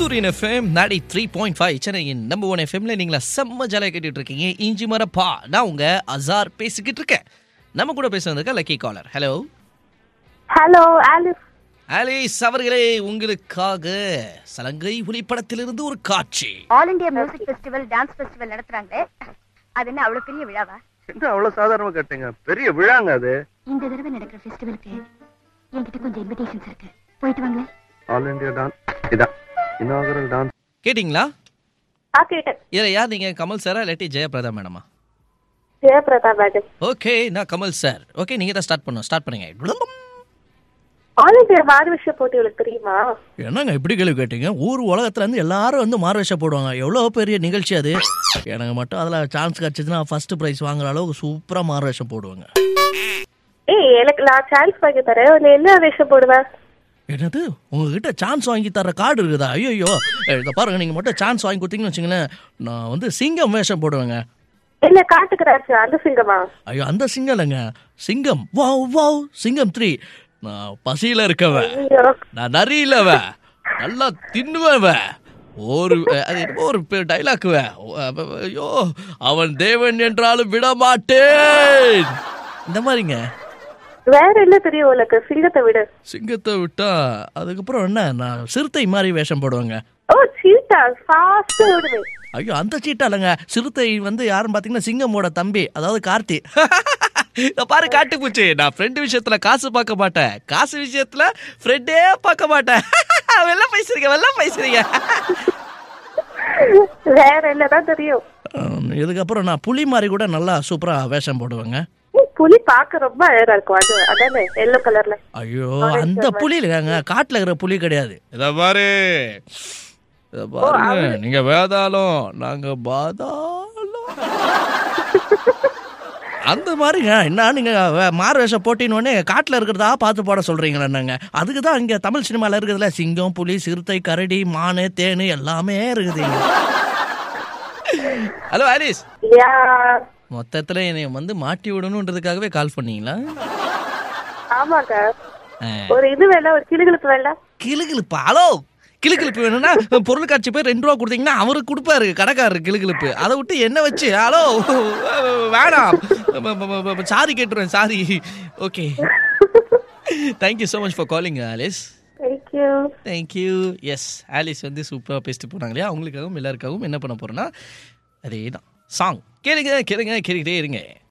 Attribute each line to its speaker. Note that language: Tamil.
Speaker 1: சூரியன் எஃப்எம் நாடி த்ரீ பாயிண்ட் ஃபைவ் சென்னையின் நம்பர் ஒன் எஃப்எம்ல நீங்களா செம்ம ஜாலியாக கேட்டுட்டு இருக்கீங்க இஞ்சி மரப்பா நான் உங்க அசார் பேசிக்கிட்டு இருக்கேன் நம்ம கூட பேச வந்திருக்க lucky caller hello
Speaker 2: hello Alice
Speaker 1: Alice அவர்களே உங்களுக்காக சலங்கை ஒளிப்படத்திலிருந்து ஒரு காட்சி
Speaker 2: All India music festival dance festival நடத்துறாங்களே அது என்ன அவ்வளவு பெரிய விழாவா
Speaker 3: என்ன அவ்வளவு சாதாரணமா கேட்டீங்க பெரிய விழாங்க அது
Speaker 2: இந்த தடவை நடக்கிற ஃபெஸ்டிவலுக்கு என்கிட்ட கொஞ்சம் இன்விடேஷன்ஸ் இருக்கு போயிட்டு வாங்களேன்
Speaker 3: ஆல் இந்தியா டான்ஸ் இதான் இனாகரல் டான்ஸ்
Speaker 1: கேட்டிங்களா
Speaker 2: ஆ கேட்டேன்
Speaker 1: இதில் யார் நீங்கள் கமல் சாரா இல்லாட்டி ஜெயபிரதா மேடமா
Speaker 2: ஜெயபிரதா மேடம்
Speaker 1: ஓகே நான் கமல் சார் ஓகே நீங்கள் தான் ஸ்டார்ட் பண்ணும் ஸ்டார்ட் பண்ணுங்க
Speaker 2: ஆல் இந்தியா மாறுவிஷ போட்டி உங்களுக்கு தெரியுமா
Speaker 1: என்னங்க இப்படி கேள்வி கேட்டீங்க ஊர் உலகத்துல இருந்து எல்லாரும் வந்து மார்வேஷம் போடுவாங்க எவ்வளோ பெரிய நிகழ்ச்சி அது எனக்கு மட்டும் அதில் சான்ஸ் கிடச்சிதுன்னா ஃபர்ஸ்ட் ப்ரைஸ் வாங்குற அளவுக்கு சூப்பராக மார்வேஷம் போடுவாங்க
Speaker 2: ஏய் எனக்கு நான் சான்ஸ் வாங்கி தரேன் நீ என்ன வேஷம் போடுவேன்
Speaker 1: என்னது உங்ககிட்ட சான்ஸ் வாங்கி தர கார்டு இருக்குதா ஐயோ இதை பாருங்க நீங்கள் மட்டும் சான்ஸ் வாங்கி கொடுத்தீங்கன்னு வச்சுங்களேன் நான் வந்து சிங்கம் வேஷம் போடுவேங்க
Speaker 2: என்ன காட்டுக்கிறாச்சு அந்த சிங்கமா
Speaker 1: ஐயோ அந்த சிங்கம் இல்லைங்க சிங்கம் வாவ் வாவ் சிங்கம் த்ரீ நான் பசியில் இருக்கவன்
Speaker 2: ஐயோ
Speaker 1: நான் நரியிலவன் நல்லா தின்னுவன் ஒரு அது என்னமோ ஒரு டைலாக்குவ ஐயோ அவன் தேவன் என்றாலும் விட மாட்டேன் இந்த மாதிரிங்க
Speaker 2: வேற என்ன தெரியும் உனக்கு சிங்கத்தை விடு
Speaker 1: சிங்கத்தை விட்டா அதுக்கப்புறம் என்ன நான் சிறுத்தை மாதிரி வேஷம் போடுவேங்க
Speaker 2: ஓ சீட்டா ஃபாஸ்ட் விடுவேன்
Speaker 1: ஐயோ அந்த சீட்டா இல்லைங்க சிறுத்தை வந்து யாருன்னு பார்த்தீங்கன்னா சிங்கமோட தம்பி அதாவது கார்த்தி இதை பாரு காட்டு பூச்சி நான் ஃப்ரெண்டு விஷயத்துல காசு பார்க்க மாட்டேன் காசு விஷயத்துல ஃப்ரெண்டே பார்க்க மாட்டேன் வெள்ள பேசுறீங்க வெள்ள பேசுறீங்க
Speaker 2: வேற என்னதான் தெரியும்
Speaker 1: ஆம், இதுக்கப்புறம் நான் புலி மாதிரி கூட நல்லா சூப்பரா வேஷம் போடுவேங்க
Speaker 2: ஏய், புலி பார்க்க ரொம்ப அழகா இருக்கும் அது அதானே எல்லோ கலர்ல
Speaker 1: ஐயோ அந்த புலி இல்லைங்க காட்டுல இருக்கிற புலி கிடையாது இத பாரு இத பாருங்க நீங்க வேதாளம் நாங்க பாதாளம் அந்த மாதிரிங்க என்ன நீங்க வே- மாறு வேஷம் போட்டின்னு காட்டுல இருக்கிறதா பார்த்து போட சொல்றீங்களா என்னங்க அதுக்கு தான் இங்க தமிழ் சினிமால இருக்குதுல சிங்கம் புலி சிறுத்தை கரடி மானு தேனு எல்லாமே இருக்குதுங்க ஹலோ ஆலிஸ்
Speaker 2: யா
Speaker 1: மொத்தத்துல என்னை வந்து மாட்டி விடணுன்றதுக்காகவே கால் பண்ணீங்களா
Speaker 2: ஆமாங்க
Speaker 1: ஆ.
Speaker 2: ஒரு இது வேணா ஒரு கிளுகிழப்பு வேணா
Speaker 1: கிளுகிழுப்பு ஹலோ கிளுகிழுப்பு வேணும்னா பொருள் காட்சி போய் ரெண்டு ரூபா கொடுத்தீங்கன்னா அவரு கொடுப்பாரு கடைக்காரர் கிளுகிழுப்பு அதை விட்டு என்ன வச்சு ஹலோ வேணாம் சாரி கேட்டுருவேன் sorry okay thank you so much for calling Alice
Speaker 2: thank you
Speaker 1: thank you yes Alice வந்து சூப்பராக பேசிட்டு போனாங்க இல்லையா அவங்களுக்காகவும் எல்லாருக்காகவும் என்ன பண்ண போறேன்னா அதே தான் சாங் கேளுங்க கேளுங்க கேட்டுக்கிட்டே இருங்க